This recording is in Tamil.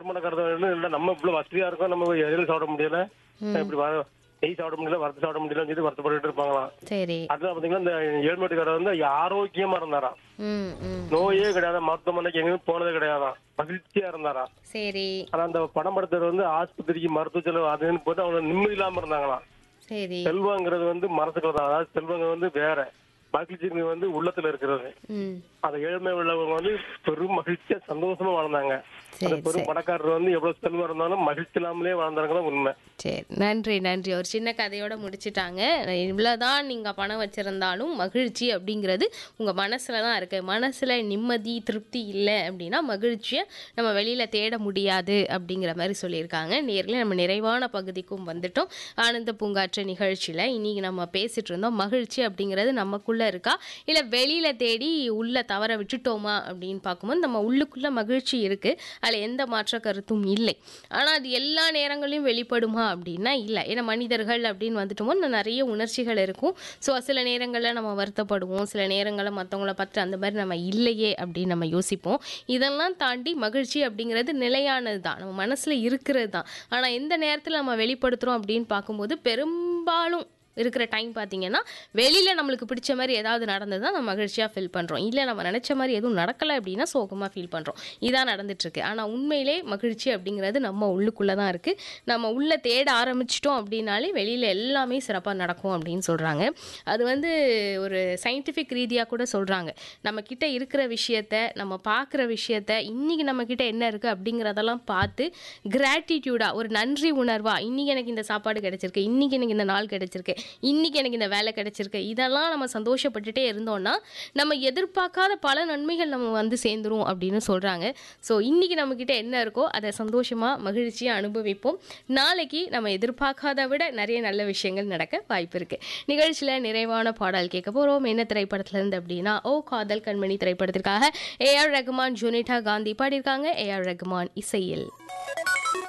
பெருமணக்காரர் இல்ல நம்ம இவ்வளவு வசதியா இருக்கோம் நம்ம எதிலும் சாப்பிட முடியல இப்படி வர- நெய் சாப்பிட முடியல வரத்து சாப்பிட முடியலன்னு சொல்லி வருத்தப்பட்டு இருப்பாங்களாம் சரி அடுத்து பாத்தீங்கன்னா இந்த ஏழ்மேட்டுக்காரர் வந்து ஆரோக்கியமா இருந்தாராம் ம் ம் நோயே கிடையாது மருத்துவமனைக்கு எங்கேயும் போனதே கிடையாதாம் மகிழ்ச்சியா இருந்தாராம் சரி ஆனா அந்த படம் படத்தர் வந்து ஆஸ்பத்திரிக்கு மருத்துவ செலவு அதுன்னு போட்டு அவங்க நிம்மதி இல்லாம இருந்தாங்களாம் சரி செல்வங்கிறது வந்து மனசுக்குள்ள தான் அதாவது செல்வங்க வந்து வேற மகிழ்ச்சி வந்து உள்ளத்துல இருக்கிறது ம் அந்த ஏழ்மை உள்ளவங்க வந்து பெரும் மகிழ்ச்சியா சந்தோஷமா வாழ்ந்தாங்க அந்த சரி பெரும் சரி பணக்காரர் வந்து எவ்வளவு செல்வம் இருந்தாலும் மகிழ்ச்சி இல்லாமலே வாழ்ந்தாங்க உண்மை சரி நன்றி நன்றி ஒரு சின்ன கதையோட முடிச்சிட்டாங்க இவ்வளோதான் நீங்கள் பணம் வச்சுருந்தாலும் மகிழ்ச்சி அப்படிங்கிறது உங்கள் மனசில் தான் இருக்குது மனசில் நிம்மதி திருப்தி இல்லை அப்படின்னா மகிழ்ச்சியை நம்ம வெளியில் தேட முடியாது அப்படிங்கிற மாதிரி சொல்லியிருக்காங்க நேரில் நம்ம நிறைவான பகுதிக்கும் வந்துட்டோம் ஆனந்த பூங்காற்று நிகழ்ச்சியில் இன்றைக்கி நம்ம பேசிகிட்டு இருந்தோம் மகிழ்ச்சி அப்படிங்கிறது நமக்குள்ளே இருக்கா இல்லை வெளியில் தேடி உள்ளே தவற விட்டுட்டோமா அப்படின்னு பார்க்கும்போது நம்ம உள்ளுக்குள்ளே மகிழ்ச்சி இருக்குது அதில் எந்த மாற்ற கருத்தும் இல்லை ஆனால் அது எல்லா நேரங்களையும் வெளிப்படுமா அப்படின்னா இல்லை ஏன்னா மனிதர்கள் அப்படின்னு வந்துட்டோமோ இன்னும் நிறைய உணர்ச்சிகள் இருக்கும் ஸோ சில நேரங்களில் நம்ம வருத்தப்படுவோம் சில நேரங்களில் மற்றவங்கள பார்த்து அந்த மாதிரி நம்ம இல்லையே அப்படின்னு நம்ம யோசிப்போம் இதெல்லாம் தாண்டி மகிழ்ச்சி அப்படிங்கிறது நிலையானது தான் நம்ம மனசில் இருக்கிறது தான் ஆனால் எந்த நேரத்தில் நம்ம வெளிப்படுத்துகிறோம் அப்படின்னு பார்க்கும்போது பெரும்பாலும் இருக்கிற டைம் பார்த்தீங்கன்னா வெளியில் நம்மளுக்கு பிடிச்ச மாதிரி ஏதாவது நடந்தது தான் நம்ம மகிழ்ச்சியாக ஃபீல் பண்ணுறோம் இல்லை நம்ம நினச்ச மாதிரி எதுவும் நடக்கலை அப்படின்னா சோகமாக ஃபீல் பண்ணுறோம் இதான் நடந்துட்டுருக்கு ஆனால் உண்மையிலே மகிழ்ச்சி அப்படிங்கிறது நம்ம உள்ளுக்குள்ளே தான் இருக்குது நம்ம உள்ளே தேட ஆரம்பிச்சிட்டோம் அப்படின்னாலே வெளியில் எல்லாமே சிறப்பாக நடக்கும் அப்படின்னு சொல்கிறாங்க அது வந்து ஒரு சயின்டிஃபிக் ரீதியாக கூட சொல்கிறாங்க நம்ம கிட்ட இருக்கிற விஷயத்த நம்ம பார்க்குற விஷயத்த இன்றைக்கி நம்ம கிட்ட என்ன இருக்குது அப்படிங்கிறதெல்லாம் பார்த்து கிராட்டிடியூடாக ஒரு நன்றி உணர்வா இன்றைக்கி எனக்கு இந்த சாப்பாடு கிடைச்சிருக்கு இன்றைக்கி எனக்கு இந்த நாள் கிடைச்சிருக்கு இன்றைக்கி எனக்கு இந்த வேலை கிடைச்சிருக்கு இதெல்லாம் நம்ம சந்தோஷப்பட்டுட்டே இருந்தோம்னா நம்ம எதிர்பார்க்காத பல நன்மைகள் நம்ம வந்து சேர்ந்துரும் அப்படின்னு சொல்கிறாங்க ஸோ இன்றைக்கி நம்மக்கிட்ட என்ன இருக்கோ அதை சந்தோஷமாக மகிழ்ச்சியாக அனுபவிப்போம் நாளைக்கு நம்ம எதிர்பார்க்காத விட நிறைய நல்ல விஷயங்கள் நடக்க வாய்ப்பு இருக்குது நிகழ்ச்சியில் நிறைவான பாடல் கேட்க போகிறோம் என்ன திரைப்படத்துலேருந்து அப்படின்னா ஓ காதல் கண்மணி திரைப்படத்திற்காக ஏஆர் ரகுமான் ஜுனிட்டா காந்தி பாடியிருக்காங்க ஏஆர் ரகுமான் இசையில்